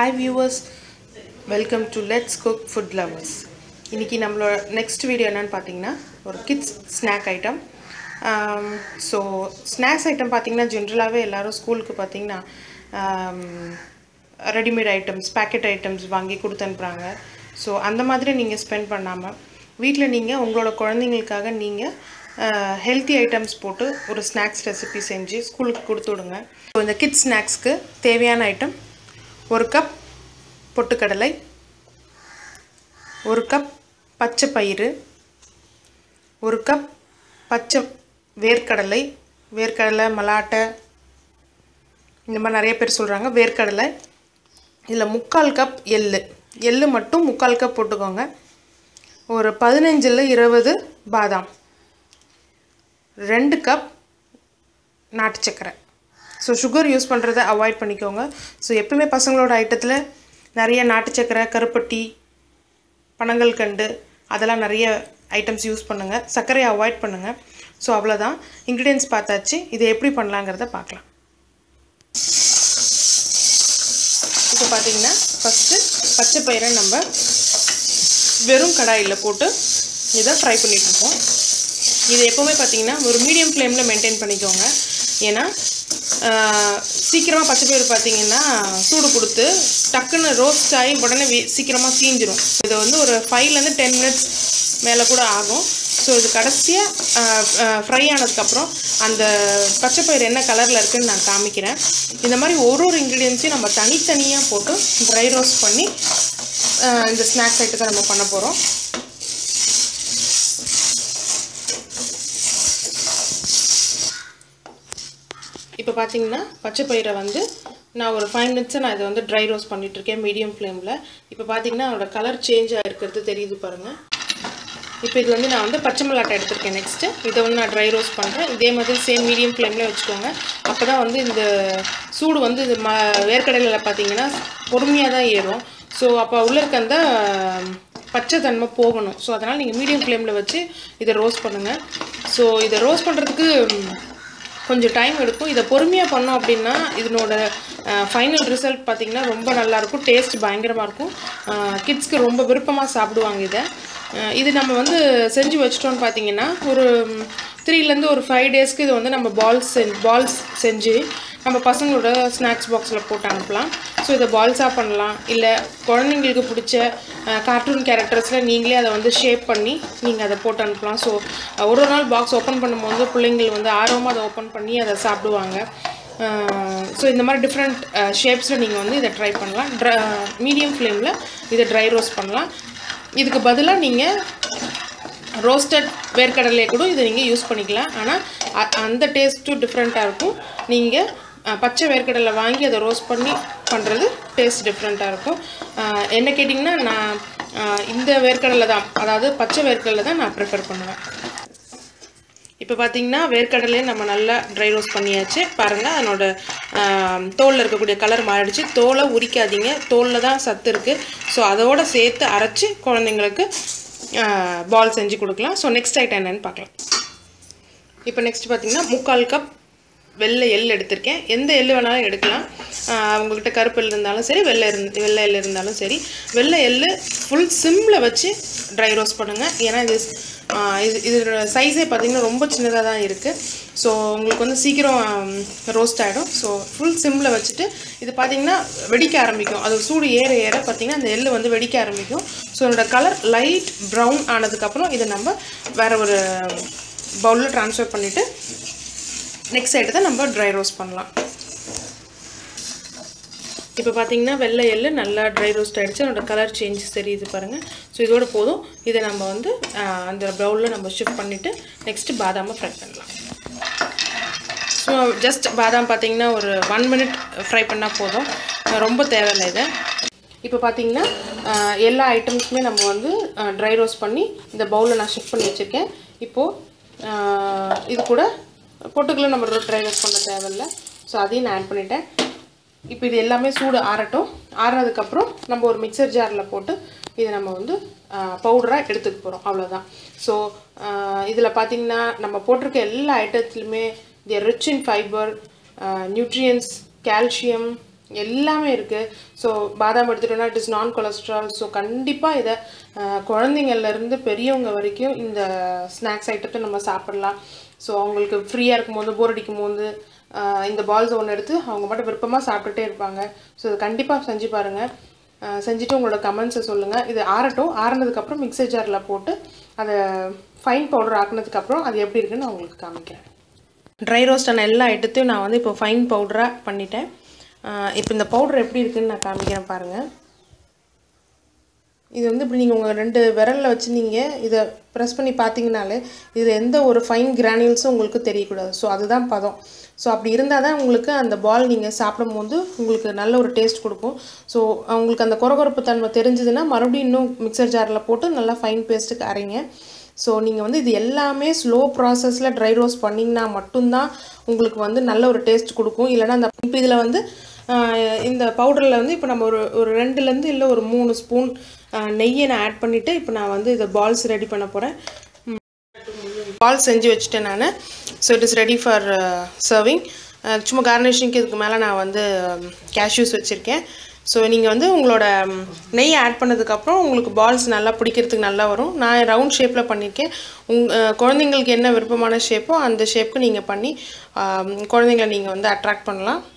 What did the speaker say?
hi viewers welcome to let's cook food lovers இன்றைக்கி நம்மளோட next video என்னென்னு பார்த்தீங்கன்னா ஒரு kids snack item so snacks item பார்த்தீங்கன்னா ஜென்ரலாகவே எல்லோரும் ஸ்கூலுக்கு பார்த்தீங்கன்னா ரெடிமேட் ஐட்டம்ஸ் பேக்கெட் ஐட்டம்ஸ் வாங்கி கொடுத்து அனுப்புகிறாங்க ஸோ அந்த மாதிரி நீங்கள் ஸ்பெண்ட் பண்ணாமல் வீட்டில் நீங்கள் உங்களோட குழந்தைங்களுக்காக நீங்கள் ஹெல்த்தி ஐட்டம்ஸ் போட்டு ஒரு ஸ்நாக்ஸ் ரெசிபி செஞ்சு ஸ்கூலுக்கு கொடுத்து விடுங்க ஸோ இந்த கிட்ஸ் ஸ்நாக்ஸ்க்கு தேவையான ஐட்டம் ஒரு கப் பொட்டுக்கடலை ஒரு கப் பச்சை பயிறு ஒரு கப் பச்சை வேர்க்கடலை வேர்க்கடலை மலாட்டை இந்த மாதிரி நிறைய பேர் சொல்கிறாங்க வேர்க்கடலை இதில் முக்கால் கப் எள்ளு எள்ளு மட்டும் முக்கால் கப் போட்டுக்கோங்க ஒரு பதினஞ்சில் இருபது பாதாம் ரெண்டு கப் நாட்டு சக்கரை ஸோ சுகர் யூஸ் பண்ணுறத அவாய்ட் பண்ணிக்கோங்க ஸோ எப்பவுமே பசங்களோட ஐட்டத்தில் நிறைய நாட்டு சக்கரை கருப்பட்டி பனங்கள் கண்டு அதெல்லாம் நிறைய ஐட்டம்ஸ் யூஸ் பண்ணுங்கள் சர்க்கரையை அவாய்ட் பண்ணுங்கள் ஸோ அவ்வளோதான் இன்க்ரீடியன்ஸ் பார்த்தாச்சு இதை எப்படி பண்ணலாங்கிறத பார்க்கலாம் இப்போ பார்த்தீங்கன்னா ஃபஸ்ட்டு பச்சை பயிரை நம்ம வெறும் கடாயில் போட்டு இதை ஃப்ரை பண்ணிகிட்ருக்கோம் இது எப்போவுமே பார்த்தீங்கன்னா ஒரு மீடியம் ஃப்ளேமில் மெயின்டைன் பண்ணிக்கோங்க ஏன்னா சீக்கிரமாக பச்சை பயிர் பார்த்தீங்கன்னா சூடு கொடுத்து டக்குன்னு ரோஸ்ட் ஆகி உடனே வீ சீக்கிரமாக தீஞ்சிரும் இதை வந்து ஒரு ஃபைவ்லேருந்து டென் மினிட்ஸ் மேலே கூட ஆகும் ஸோ இது கடைசியாக ஃப்ரை ஆனதுக்கப்புறம் அந்த பச்சை பயிர் என்ன கலரில் இருக்குதுன்னு நான் காமிக்கிறேன் இந்த மாதிரி ஒரு ஒரு இன்க்ரீடியன்ஸையும் நம்ம தனித்தனியாக போட்டு ட்ரை ரோஸ்ட் பண்ணி இந்த ஸ்நாக்ஸ் ஐட்டத்தை நம்ம பண்ண போகிறோம் இப்போ பார்த்தீங்கன்னா பச்சை பயிரை வந்து நான் ஒரு ஃபைவ் மினிட்ஸை நான் இதை வந்து ட்ரை ரோஸ்ட் பண்ணிகிட்ருக்கேன் மீடியம் ஃப்ளேமில் இப்போ பார்த்தீங்கன்னா அதோட கலர் சேஞ்ச் ஆகிருக்கிறது தெரியுது பாருங்கள் இப்போ இது வந்து நான் வந்து பச்சை மிளாட்டை எடுத்திருக்கேன் நெக்ஸ்ட்டு இதை வந்து நான் ட்ரை ரோஸ்ட் பண்ணுறேன் இதே மாதிரி சேம் மீடியம் ஃப்ளேமில் வச்சுக்கோங்க அப்போ தான் வந்து இந்த சூடு வந்து இது ம வேர்க்கடலையில் பார்த்தீங்கன்னா பொறுமையாக தான் ஏறும் ஸோ அப்போ உள்ள இருக்க அந்த பச்சை தன்மை போகணும் ஸோ அதனால் நீங்கள் மீடியம் ஃப்ளேமில் வச்சு இதை ரோஸ்ட் பண்ணுங்கள் ஸோ இதை ரோஸ்ட் பண்ணுறதுக்கு கொஞ்சம் டைம் எடுக்கும் இதை பொறுமையாக பண்ணோம் அப்படின்னா இதனோட ஃபைனல் ரிசல்ட் பார்த்திங்கன்னா ரொம்ப நல்லாயிருக்கும் டேஸ்ட் பயங்கரமாக இருக்கும் கிட்ஸ்க்கு ரொம்ப விருப்பமாக சாப்பிடுவாங்க இதை இது நம்ம வந்து செஞ்சு வச்சிட்டோன்னு பார்த்தீங்கன்னா ஒரு த்ரீலேருந்து ஒரு ஃபைவ் டேஸ்க்கு இது வந்து நம்ம பால்ஸ் செஞ் பால்ஸ் செஞ்சு நம்ம பசங்களோட ஸ்நாக்ஸ் பாக்ஸில் போட்டு அனுப்பலாம் ஸோ இதை பால்ஸாக பண்ணலாம் இல்லை குழந்தைங்களுக்கு பிடிச்ச கார்ட்டூன் கேரக்டர்ஸில் நீங்களே அதை வந்து ஷேப் பண்ணி நீங்கள் அதை போட்டு அனுப்பலாம் ஸோ ஒரு ஒரு நாள் பாக்ஸ் ஓப்பன் பண்ணும்போது பிள்ளைங்கள் வந்து ஆர்வமாக அதை ஓப்பன் பண்ணி அதை சாப்பிடுவாங்க ஸோ இந்த மாதிரி டிஃப்ரெண்ட் ஷேப்ஸில் நீங்கள் வந்து இதை ட்ரை பண்ணலாம் ட்ரை மீடியம் ஃப்ளேமில் இதை ட்ரை ரோஸ்ட் பண்ணலாம் இதுக்கு பதிலாக நீங்கள் ரோஸ்டட் வேர்க்கடலையை கூட இதை நீங்கள் யூஸ் பண்ணிக்கலாம் ஆனால் அந்த டேஸ்ட்டும் டிஃப்ரெண்ட்டாக இருக்கும் நீங்கள் பச்சை வேர்க்கடலை வாங்கி அதை ரோஸ்ட் பண்ணி பண்ணுறது டேஸ்ட் டிஃப்ரெண்ட்டாக இருக்கும் என்ன கேட்டிங்கன்னா நான் இந்த வேர்க்கடலை தான் அதாவது பச்சை வேர்க்கடலை தான் நான் ப்ரிஃபர் பண்ணுவேன் இப்போ பார்த்தீங்கன்னா வேர்க்கடலையே நம்ம நல்லா ட்ரை ரோஸ்ட் பண்ணியாச்சு பாருங்கள் அதனோட தோலில் இருக்கக்கூடிய கலர் மாறிடுச்சு தோலை உரிக்காதீங்க தோலில் தான் சத்து இருக்குது ஸோ அதோடு சேர்த்து அரைச்சி குழந்தைங்களுக்கு பால் செஞ்சு கொடுக்கலாம் ஸோ நெக்ஸ்ட் ஐட்டம் என்னென்னு பார்க்கலாம் இப்போ நெக்ஸ்ட் பார்த்திங்கன்னா முக்கால் கப் வெள்ளை எள் எடுத்திருக்கேன் எந்த எள் வேணாலும் எடுக்கலாம் உங்கள்கிட்ட கருப்பு எள் இருந்தாலும் சரி வெள்ளை இருந்து வெள்ளை எள் இருந்தாலும் சரி வெள்ளை எள் ஃபுல் சிம்மில் வச்சு ட்ரை ரோஸ்ட் பண்ணுங்கள் ஏன்னா இது இது இதோட சைஸே பார்த்திங்கன்னா ரொம்ப சின்னதாக தான் இருக்குது ஸோ உங்களுக்கு வந்து சீக்கிரம் ரோஸ்ட் ஆகிடும் ஸோ ஃபுல் சிம்மில் வச்சுட்டு இது பார்த்திங்கன்னா வெடிக்க ஆரம்பிக்கும் அது சூடு ஏற ஏற பார்த்திங்கன்னா அந்த எள்ளு வந்து வெடிக்க ஆரம்பிக்கும் ஸோ என்னோடய கலர் லைட் ப்ரௌன் ஆனதுக்கப்புறம் இதை நம்ம வேறு ஒரு பவுலில் ட்ரான்ஸ்ஃபர் பண்ணிவிட்டு நெக்ஸ்ட் ஐட்டத்தை நம்ம ட்ரை ரோஸ்ட் பண்ணலாம் இப்போ பார்த்தீங்கன்னா வெள்ளை எள்ளு நல்லா ட்ரை ரோஸ்ட் ஆகிடுச்சு அதோட கலர் சேஞ்சஸ் தெரியுது பாருங்கள் ஸோ இதோட போதும் இதை நம்ம வந்து அந்த ப்ரௌனில் நம்ம ஷிஃப்ட் பண்ணிவிட்டு நெக்ஸ்ட்டு பாதாமை ஃப்ரை பண்ணலாம் ஸோ ஜஸ்ட் பாதாம் பார்த்தீங்கன்னா ஒரு ஒன் மினிட் ஃப்ரை பண்ணால் போதும் ரொம்ப தேவையில்லை இதை இப்போ பார்த்தீங்கன்னா எல்லா ஐட்டம்ஸுமே நம்ம வந்து ட்ரை ரோஸ்ட் பண்ணி இந்த பவுலில் நான் ஷிஃப்ட் பண்ணி வச்சுருக்கேன் இப்போது இது கூட பொட்டுக்கெல்லாம் நம்ம ட்ரை ரோஸ்ட் பண்ண தேவையில்லை ஸோ அதையும் நான் ஆட் பண்ணிட்டேன் இப்போ இது எல்லாமே சூடு ஆறட்டும் ஆறினதுக்கப்புறம் நம்ம ஒரு மிக்சர் ஜாரில் போட்டு இதை நம்ம வந்து பவுடராக எடுத்துக்க போகிறோம் அவ்வளோதான் ஸோ இதில் பார்த்திங்கன்னா நம்ம போட்டிருக்க எல்லா ஐட்டத்துலையுமே the rich in fibre nutrients calcium எல்லாமே இருக்குது ஸோ பாதாம் எடுத்துட்டோம்னா it is non cholesterol so கண்டிப்பாக இதை அஹ், குழந்தைங்கள்லேருந்து பெரியவங்க வரைக்கும் இந்த ஸ்நாக்ஸ் ஐட்டத்தை நம்ம சாப்பிடலாம் ஸோ அவங்களுக்கு ஃப்ரீயாக இருக்கும்போது போர் அடிக்கும் போது அஹ், இந்த பால்ஸ் ஒன்று எடுத்து அவங்க மட்டும் விருப்பமாக சாப்பிட்டுட்டே இருப்பாங்க ஸோ இதை கண்டிப்பாக செஞ்சு பாருங்கள் அஹ் செஞ்சுட்டு உங்களோட கமெண்ட்ஸை சொல்லுங்கள் இது ஆறட்டும் ஆறுனதுக்கப்புறம் மிக்சர் ஜாரில் போட்டு அதை ஃபைன் பவுடர் ஆக்குனதுக்கப்புறம் அது எப்படி இருக்குன்னு நான் உங்களுக்கு காமிக்கிறேன் ட்ரை ரோஸ்டான எல்லா ஐட்டத்தையும் நான் வந்து இப்போ ஃபைன் பவுடராக பண்ணிட்டேன் அஹ் இப்போ இந்த பவுடர் எப்படி இருக்குன்னு நான் காமிக்கிறேன் பாருங்கள் இது வந்து இப்படி நீங்கள் உங்கள் ரெண்டு விரலில் வச்சு நீங்கள் இதை ப்ரெஸ் பண்ணி பார்த்தீங்கனாலே இதில் எந்த ஒரு ஃபைன் கிரானியூல்ஸும் உங்களுக்கு தெரியக்கூடாது ஸோ அதுதான் பதம் ஸோ அப்படி இருந்தால் தான் உங்களுக்கு அந்த பால் நீங்கள் சாப்பிடும்போது உங்களுக்கு நல்ல ஒரு டேஸ்ட் கொடுக்கும் ஸோ உங்களுக்கு அந்த கொரகொரப்பு தன்மை தெரிஞ்சதுன்னா மறுபடியும் இன்னும் மிக்சர் ஜாரில் போட்டு நல்லா ஃபைன் பேஸ்ட்டுக்கு அரைங்க ஸோ நீங்கள் வந்து இது எல்லாமே ஸ்லோ ப்ராசஸில் ட்ரை ரோஸ்ட் பண்ணிங்கன்னா மட்டும்தான் உங்களுக்கு வந்து நல்ல ஒரு டேஸ்ட் கொடுக்கும் இல்லைன்னா அந்த இப்போ இதில் வந்து ஆஹ், இந்த பவுடரில் வந்து இப்போ நம்ம ஒரு ஒரு ரெண்டுலேருந்து இல்லை ஒரு மூணு ஸ்பூன் நெய்யை நான் ஆட் பண்ணிவிட்டு இப்போ நான் வந்து இதை பால்ஸ் ரெடி பண்ண போகிறேன் பால் செஞ்சு வச்சுட்டேன் நான் so it is ready for serving சும்மா கார்னிஷிங்க்கு இதுக்கு மேலே நான் வந்து கேஷ்யூஸ் வச்சுருக்கேன் ஸோ நீங்கள் வந்து உங்களோட ம், நெய் ஆட் பண்ணதுக்கப்புறம் உங்களுக்கு பால்ஸ் நல்லா பிடிக்கிறதுக்கு நல்லா வரும் நான் ரவுண்ட் ஷேப்பில் பண்ணியிருக்கேன் உங் அஹ், குழந்தைங்களுக்கு என்ன விருப்பமான ஷேப்போ அந்த ஷேப்புக்கு நீங்கள் பண்ணி ஆம், குழந்தைங்கள நீங்கள் வந்து அட்ராக்ட் பண்ணலாம்